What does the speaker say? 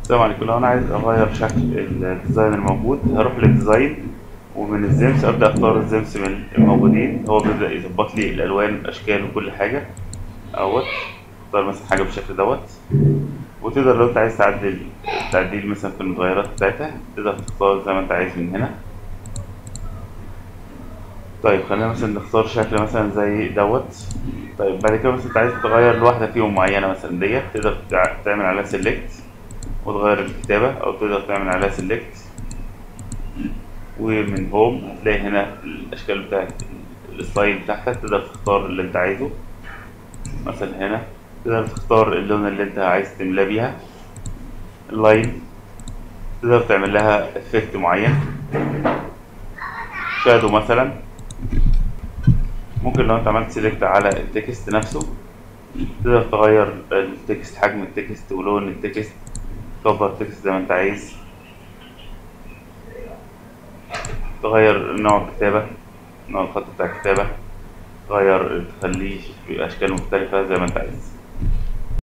السلام عليكم لو انا عايز اغير شكل الديزاين الموجود هروح للديزاين ومن الزيمس ابدا اختار الزيمس من الموجودين هو بيبدا يظبط لي الالوان الاشكال وكل حاجه اهوت اختار مثلا حاجه بالشكل دوت وتقدر لو انت عايز تعدل تعديل مثلا في المتغيرات بتاعتها تقدر تختار زي ما انت عايز من هنا طيب خلينا مثلا نختار شكل مثلا زي دوت طيب بعد كده مثلا انت عايز تغير لواحدة فيهم معينة مثلا ديت تقدر تع- تعمل عليها سيلكت وتغير الكتابة أو تقدر تعمل عليها سيلكت ومن هوم هتلاقي هنا الأشكال بتاعت السلايد بتاعتك تقدر تختار اللي انت عايزه مثلا هنا تقدر تختار اللون اللي انت عايز تملاه بيها اللاين تقدر تعمل لها افكت معين شادو مثلا ممكن لو انت عملت سيلكت على التكست نفسه تقدر تغير التكست حجم التكست ولون التكست تكبر التكست زي ما انت عايز تغير نوع الكتابة نوع الخط بتاع الكتابة تغير تخليه بأشكال مختلفة زي ما انت عايز